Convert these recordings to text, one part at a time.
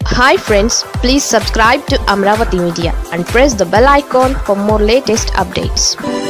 hi friends please subscribe to Amaravati media and press the bell icon for more latest updates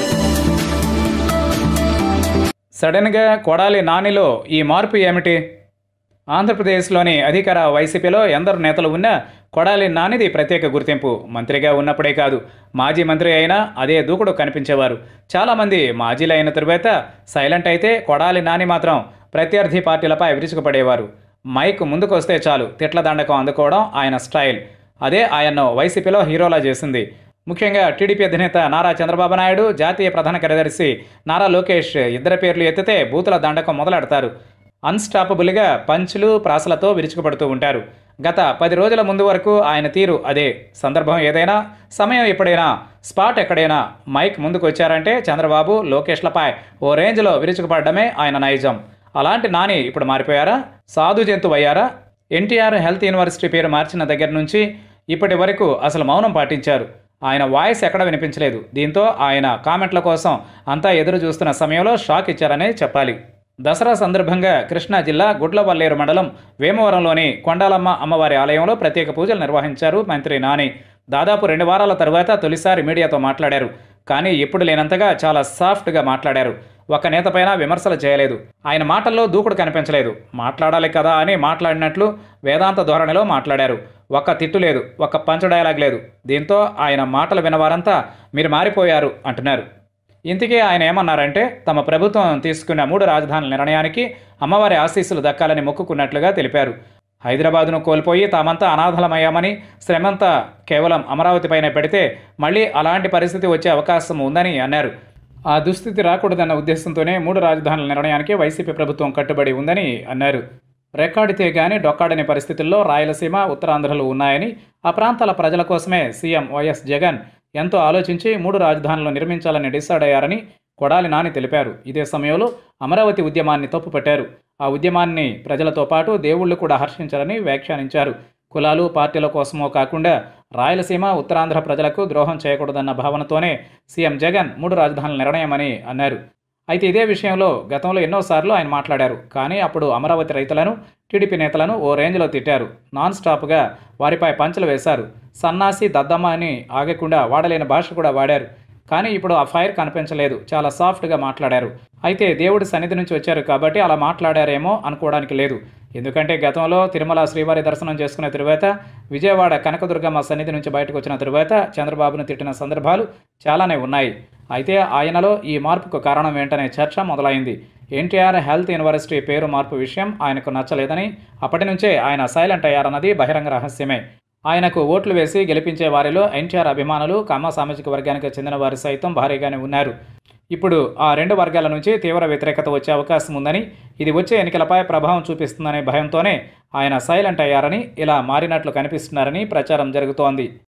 సడన్గా కొడాలి నానిలో ఈ మార్పు ఏమిటి ఆంధ్రప్రదేశ్లోని అధికార వైసీపీలో ఎందరు నేతలు ఉన్నా కొడాలి నానిది ప్రత్యేక గుర్తింపు మంత్రిగా ఉన్నప్పుడే కాదు మాజీ మంత్రి అయినా అదే దూకుడు కనిపించేవారు చాలామంది మాజీలు అయిన తరువాత సైలెంట్ అయితే కొడాలి నాని మాత్రం ప్రత్యర్థి పార్టీలపై విరుచుకుపడేవారు మైక్ ముందుకు వస్తే చాలు తిట్ల దండకం అందుకోవడం ఆయన స్టైల్ అదే ఆయన్ను వైసీపీలో హీరోలా చేసింది ముఖ్యంగా టీడీపీ అధినేత నారా చంద్రబాబు నాయుడు జాతీయ ప్రధాన కార్యదర్శి నారా లోకేష్ ఇద్దరి పేర్లు ఎత్తితే బూతుల దండకం మొదలెడతారు అన్స్టాపబుల్గా పంచులు ప్రాసలతో విరుచుకుపడుతూ ఉంటారు గత పది రోజుల ముందు వరకు ఆయన తీరు అదే సందర్భం ఏదైనా సమయం ఎప్పుడైనా స్పాట్ ఎక్కడైనా మైక్ ముందుకు వచ్చారంటే చంద్రబాబు లోకేష్లపై ఓ రేంజ్లో విరుచుకుపడడమే ఆయన నైజం అలాంటి నాని ఇప్పుడు మారిపోయారా సాధు జంతువు అయ్యారా ఎన్టీఆర్ హెల్త్ యూనివర్సిటీ పేరు మార్చిన దగ్గర నుంచి ఇప్పటి వరకు అసలు మౌనం పాటించారు ఆయన వాయిస్ ఎక్కడ వినిపించలేదు దీంతో ఆయన కామెంట్ల కోసం అంతా ఎదురు చూస్తున్న సమయంలో షాక్ ఇచ్చారనే చెప్పాలి దసరా సందర్భంగా కృష్ణా జిల్లా గుడ్లవల్లేరు మండలం వేమవరంలోని కొండాలమ్మ అమ్మవారి ఆలయంలో ప్రత్యేక పూజలు నిర్వహించారు మంత్రి నాని దాదాపు రెండు వారాల తరువాత తొలిసారి మీడియాతో మాట్లాడారు కానీ ఎప్పుడు లేనంతగా చాలా సాఫ్ట్గా మాట్లాడారు ఒక నేతపైన విమర్శలు చేయలేదు ఆయన మాటల్లో దూకుడు కనిపించలేదు మాట్లాడాలి కదా అని మాట్లాడినట్లు వేదాంత ధోరణిలో మాట్లాడారు ఒక్క తిట్టు లేదు ఒక్క పంచ డైలాగ్ లేదు దీంతో ఆయన మాటలు వినవారంతా మీరు మారిపోయారు అంటున్నారు ఇంతకీ ఆయన ఏమన్నారంటే తమ ప్రభుత్వం తీసుకున్న మూడు రాజధానుల నిర్ణయానికి అమ్మవారి ఆశీస్సులు దక్కాలని మొక్కుకున్నట్లుగా తెలిపారు హైదరాబాదును కోల్పోయి తామంతా అనాథలమయ్యామని శ్రమంతా కేవలం అమరావతిపైనే పెడితే మళ్ళీ అలాంటి పరిస్థితి వచ్చే అవకాశం ఉందని అన్నారు ఆ దుస్థితి రాకూడదన్న ఉద్దేశంతోనే మూడు రాజధానుల నిర్ణయానికి వైసీపీ ప్రభుత్వం కట్టుబడి ఉందని అన్నారు రెక్కాడితే గాని డొక్కాడని పరిస్థితుల్లో రాయలసీమ ఉత్తరాంధ్రలు ఉన్నాయని ఆ ప్రాంతాల ప్రజల కోసమే సీఎం వైఎస్ జగన్ ఎంతో ఆలోచించి మూడు రాజధానులు నిర్మించాలని డిసైడ్ అయ్యారని కొడాలి నాని తెలిపారు ఇదే సమయంలో అమరావతి ఉద్యమాన్ని తప్పుపట్టారు ఆ ఉద్యమాన్ని ప్రజలతో పాటు దేవుళ్ళు కూడా హర్షించారని వ్యాఖ్యానించారు కులాలు పార్టీల కోసమో కాకుండా రాయలసీమ ఉత్తరాంధ్ర ప్రజలకు ద్రోహం చేయకూడదన్న భావనతోనే సీఎం జగన్ మూడు రాజధానుల నిర్ణయమని అన్నారు అయితే ఇదే విషయంలో గతంలో ఎన్నోసార్లు ఆయన మాట్లాడారు కానీ అప్పుడు అమరావతి రైతులను టీడీపీ నేతలను ఓ రేంజ్లో తిట్టారు నాన్ స్టాప్గా వారిపై పంచలు వేశారు సన్నాసి దద్దమ్మ అని ఆగకుండా వాడలేని భాష కూడా వాడారు కానీ ఇప్పుడు ఆ ఫైర్ కనిపించలేదు చాలా సాఫ్ట్గా మాట్లాడారు అయితే దేవుడి సన్నిధి నుంచి వచ్చారు కాబట్టి అలా మాట్లాడారేమో అనుకోవడానికి లేదు ఎందుకంటే గతంలో తిరుమల శ్రీవారి దర్శనం చేసుకున్న తరువాత విజయవాడ కనకదుర్గమ్మ సన్నిధి నుంచి బయటకు వచ్చిన తరువాత చంద్రబాబును తిట్టిన సందర్భాలు చాలానే ఉన్నాయి అయితే ఆయనలో ఈ మార్పుకు కారణం ఏంటనే చర్చ మొదలైంది ఎన్టీఆర్ హెల్త్ యూనివర్సిటీ పేరు మార్పు విషయం ఆయనకు నచ్చలేదని అప్పటి నుంచే ఆయన సైలెంట్ అయ్యారన్నది బహిరంగ రహస్యమే ఆయనకు ఓట్లు వేసి గెలిపించే వారిలో ఎన్టీఆర్ అభిమానులు కమ్మ సామాజిక వర్గానికి చెందిన వారు సైతం భారీగానే ఉన్నారు ఇప్పుడు ఆ రెండు వర్గాల నుంచి తీవ్ర వ్యతిరేకత వచ్చే అవకాశం ఉందని ఇది వచ్చే ఎన్నికలపై ప్రభావం చూపిస్తుందనే భయంతోనే ఆయన సైలెంట్ అయ్యారని ఇలా మారినట్లు కనిపిస్తున్నారని ప్రచారం జరుగుతోంది